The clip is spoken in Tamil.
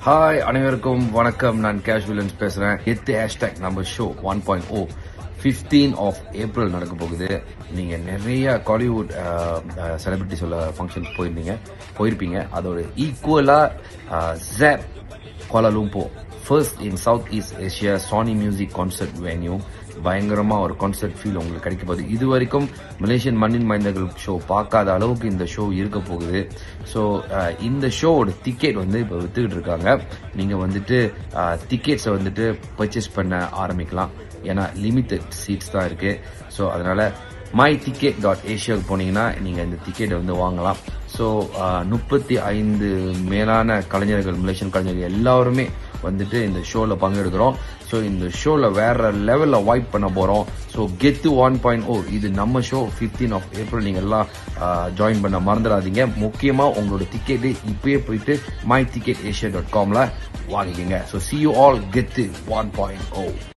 ஹாய் அனைவருக்கும் வணக்கம் நான் கேஷ் வில்லன்ஸ் பேசுறேன் எத்து ஹேஷ்டாக் நம்ம show one point O fifteen of April நடக்க போகுது நீங்க நிறைய காலிவுட் செலிபிரிட்டிஸோட ஃபங்க்ஷன்ஸ் போயிருந்தீங்க போயிருப்பீங்க அதோட ஈக்குவலா ஜேப் Kuala Lumpur first in South East Asia சானி மியூசிக் கான்சர்ட் வென்யூ பயங்கரமா ஒரு கான்சர்ட் ஃபீல் உங்களுக்கு கிடைக்க போகுது இது வரைக்கும் மலேசியன் மண்ணின் மைந்தர்கள் ஷோ பார்க்காத அளவுக்கு இந்த ஷோ இருக்க போகுது ஸோ இந்த ஷோவோட டிக்கெட் வந்து இப்போ வித்துக்கிட்டு இருக்காங்க நீங்க வந்துட்டு டிக்கெட்ஸை வந்துட்டு பர்ச்சேஸ் பண்ண ஆரம்பிக்கலாம் ஏன்னா லிமிட்டட் சீட்ஸ் தான் இருக்கு ஸோ அதனால மை டிக்கெட் டாட் ஏஷியாவுக்கு போனீங்கன்னா நீங்க இந்த டிக்கெட்டை வந்து வாங்கலாம் ஸோ முப்பத்தி ஐந்து மேலான கலைஞர்கள் மலேசியன் கலைஞர்கள் எல்லாருமே வந்துட்டு இந்த ஷோல பங்கெடுக்கிறோம் ஸோ இந்த ஷோல வேற லெவல்ல வைப் பண்ண போறோம் ஸோ கெத்து ஒன் பாயிண்ட் ஓ இது நம்ம ஷோ ஃபிஃப்டீன் ஆஃப் ஏப்ரல் நீங்க எல்லாம் ஜாயின் பண்ண மறந்துடாதீங்க முக்கியமா உங்களோட டிக்கெட்டு இப்பயே போயிட்டு மை டிக்கெட் ஏஷியா டாட் காம்ல வாங்கிக்கோங்க ஸோ சி யூ ஆல் கெத்து ஒன் பாயிண்ட் ஓ